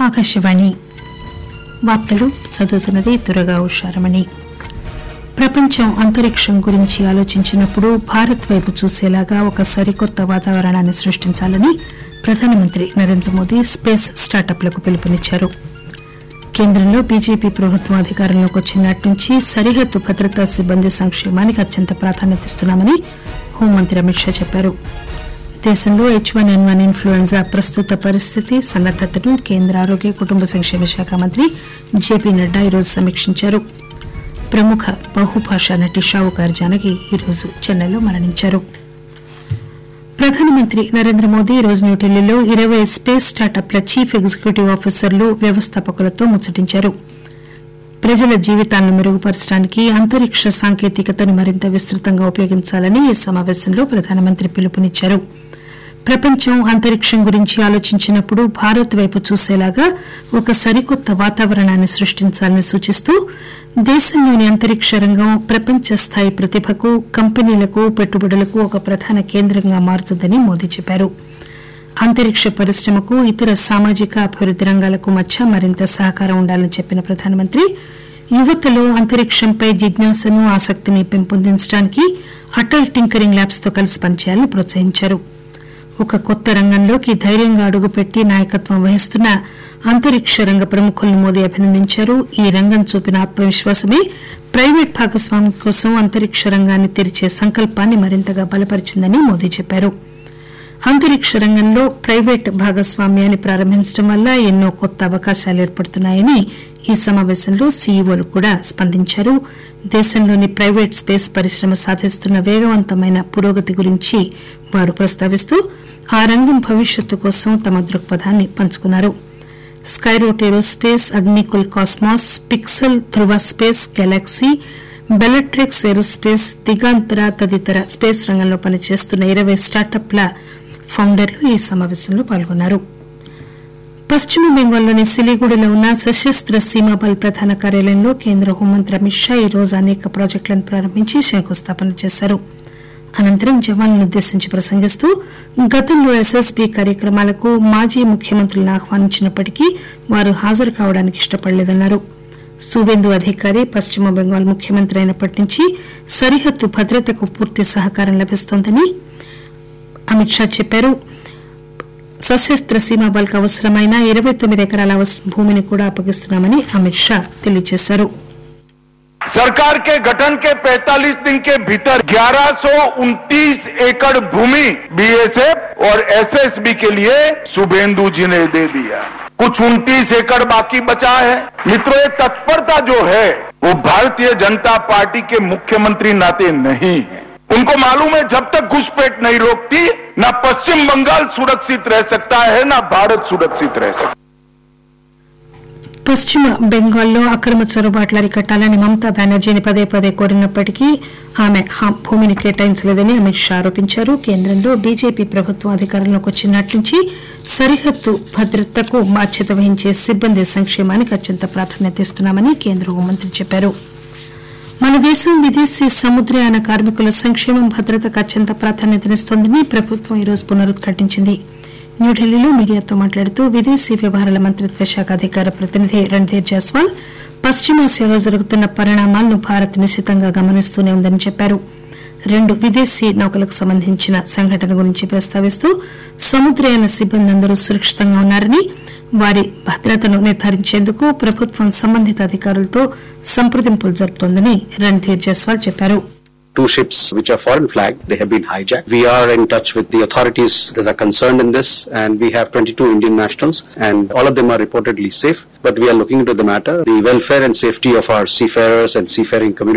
ఆకాశవాణి వార్తలు చదువుతున్నది దురగా ఉషారమణి ప్రపంచం అంతరిక్షం గురించి ఆలోచించినప్పుడు భారత్ వైపు చూసేలాగా ఒక సరికొత్త వాతావరణాన్ని సృష్టించాలని ప్రధానమంత్రి నరేంద్ర మోదీ స్పేస్ స్టార్టప్లకు పిలుపునిచ్చారు కేంద్రంలో బీజేపీ ప్రభుత్వం అధికారంలోకి వచ్చినాటి నుంచి సరిహద్దు భద్రతా సిబ్బంది సంక్షేమానికి అత్యంత ప్రాధాన్యత ఇస్తున్నామని హోంమంత్రి అమిత్ షా చెప్పారు దేశంలో H one N one influenza ప్రస్తుత పరిస్థితి సన్నద్దతను కేంద్ర ఆరోగ్య కుటుంబ సంక్షేమ శాఖ మంత్రి జేపీ నడ్డా ఈరోజు సమీక్షించారు ప్రముఖ బహుభాషా నటి షావుకార్ జానకి ఈరోజు చెన్నైలో మరణించారు ప్రధానమంత్రి నరేంద్ర మోదీ ఈరోజు న్యూఢిల్లీలో ఇరవై స్పేస్ స్టార్టప్ల చీఫ్ ఎగ్జిక్యూటివ్ ఆఫీసర్లు వ్యవస్థాపకులతో ముచ్చటించారు ప్రజల జీవితాలను మెరుగుపరచడానికి అంతరిక్ష సాంకేతికతను మరింత విస్తృతంగా ఉపయోగించాలని ఈ సమావేశంలో ప్రధానమంత్రి పిలుపునిచ్చారు ప్రపంచం అంతరిక్షం గురించి ఆలోచించినప్పుడు భారత్ వైపు చూసేలాగా ఒక సరికొత్త వాతావరణాన్ని సృష్టించాలని సూచిస్తూ దేశంలోని అంతరిక్ష రంగం ప్రపంచ స్థాయి ప్రతిభకు కంపెనీలకు పెట్టుబడులకు ఒక ప్రధాన కేంద్రంగా మారుతుందని మోదీ చెప్పారు అంతరిక్ష పరిశ్రమకు ఇతర సామాజిక అభివృద్ది రంగాలకు మధ్య మరింత సహకారం ఉండాలని చెప్పిన ప్రధానమంత్రి యువతలో అంతరిక్షంపై జిజ్ఞాసను ఆసక్తిని పెంపొందించడానికి అటల్ టింకరింగ్ ల్యాబ్స్ తో కలిసి పనిచేయాలని ప్రోత్సహించారు ఒక కొత్త రంగంలోకి ధైర్యంగా అడుగుపెట్టి నాయకత్వం వహిస్తున్న అంతరిక్ష రంగ ప్రముఖులను మోదీ అభినందించారు ఈ రంగం చూపిన ఆత్మవిశ్వాసమే ప్రైవేట్ భాగస్వామ్యం కోసం అంతరిక్ష రంగాన్ని తెరిచే సంకల్పాన్ని మరింతగా బలపరిచిందని మోదీ చెప్పారు అంతరిక్ష రంగంలో ప్రైవేట్ భాగస్వామ్యాన్ని ప్రారంభించడం వల్ల ఎన్నో కొత్త అవకాశాలు ఏర్పడుతున్నాయని ఈ సమావేశంలో సీఈఓలు కూడా స్పందించారు దేశంలోని ప్రైవేట్ స్పేస్ పరిశ్రమ సాధిస్తున్న వేగవంతమైన పురోగతి గురించి వారు ప్రస్తావిస్తూ ఆ రంగం భవిష్యత్తు కోసం తమ దృక్పథాన్ని పంచుకున్నారు Skyroot Aerospace Agnikul Cosmos Pixxel Dhruva Space GalaxEye Bellatrix Aerospace Digantara తదితర స్పేస్ రంగంలో పనిచేస్తున్న ఇరవై స్టార్టప్ల ఫౌండర్లు ఈ సమావేశంలో పాల్గొన్నారు పశ్చిమ బెంగాల్లోని సిలిగుడిలో ఉన్న సశస్త్ర సీమాబల్ ప్రధాన కార్యాలయంలో కేంద్ర హోంమంత్రి అమిత్ షా ఈ రోజు అనేక ప్రాజెక్టులను ప్రారంభించి శంకుస్థాపన చేశారు అనంతరం జవాన్లను ఉద్దేశించి ప్రసంగిస్తూ గతంలో ఎస్ఎస్బీ కార్యక్రమాలకు మాజీ ముఖ్యమంత్రులను ఆహ్వానించినప్పటికీ వారు హాజరు కావడానికి ఇష్టపడలేదన్నారు సువేందు అధికారి పశ్చిమ బెంగాల్ ముఖ్యమంత్రి అయినప్పటి నుంచి సరిహద్దు భద్రతకు పూర్తి సహకారం లభిస్తోందని అమిత్ షా చెప్పారు సశస్త్ర సీమాబల్కు అవసరమైన ఇరవై తొమ్మిది ఎకరాల అవస- భూమిని కూడా అప్పగిస్తున్నామని అమిత్ షా తెలియజేశారు सरकार के गठन के 45 दिन के भीतर 1129 एकड़ भूमि बीएसएफ और एसएसबी के लिए शुभेंदु जी ने दे दिया कुछ 29 एकड़ बाकी बचा है मित्रों ये तत्परता जो है वो भारतीय जनता पार्टी के मुख्यमंत्री नाते नहीं है उनको मालूम है जब तक घुसपैठ नहीं रोकती ना पश्चिम बंगाल सुरक्षित रह सकता है ना भारत सुरक्षित रह सकता है పశ్చిమ బెంగాల్లో అక్రమ చొరబాట్లు అరికట్టాలని మమతా బెనర్జీని పదే పదే కోరినప్పటికీ ఆమె హా- భూమిని కేటాయించలేదని అమిత్ షా ఆరోపించారు కేంద్రంలో బీజేపీ ప్రభుత్వం అధికారంలోకి వచ్చినటి నుంచి సరిహద్దు భద్రతకు బాధ్యత వహించే సిబ్బంది సంక్షేమానికి అత్యంత ప్రాధాన్యత ఇస్తున్నామని కేంద్ర హోంమంత్రి చెప్పారు మన దేశం విదేశీ సముద్రయాన కార్మికుల సంక్షేమం భద్రతకు అత్యంత ప్రాధాన్యతనిస్తోందని ప్రభుత్వం ఈరోజు పునరుద్ఘాటించింది న్యూఢిల్లీలో మీడియాతో మాట్లాడుతూ విదేశీ వ్యవహారాల మంత్రిత్వ శాఖ అధికార ప్రతినిధి రణ్ధీర్ జైస్వాల్ పశ్చిమాసియాలో జరుగుతున్న పరిణామాలను భారత్ నిశితంగా గమనిస్తూనే ఉందని చెప్పారు రెండు విదేశీ నౌకలకు సంబంధించిన సంఘటన గురించి ప్రస్తావిస్తూ సముద్రయాన సిబ్బంది అందరూ సురక్షితంగా ఉన్నారని వారి భద్రతను నిర్ధారించేందుకు ప్రభుత్వం సంబంధిత అధికారులతో సంప్రదింపులు జరుపుతోందని రణ్ధీర్ జైస్వాల్ చెప్పారు two ships which are foreign flag they have been hijacked we are in touch with the authorities that are concerned in this and we have 22 indian nationals and all of them are reportedly safe but we are looking into the matter the welfare and safety of our seafarers and seafaring community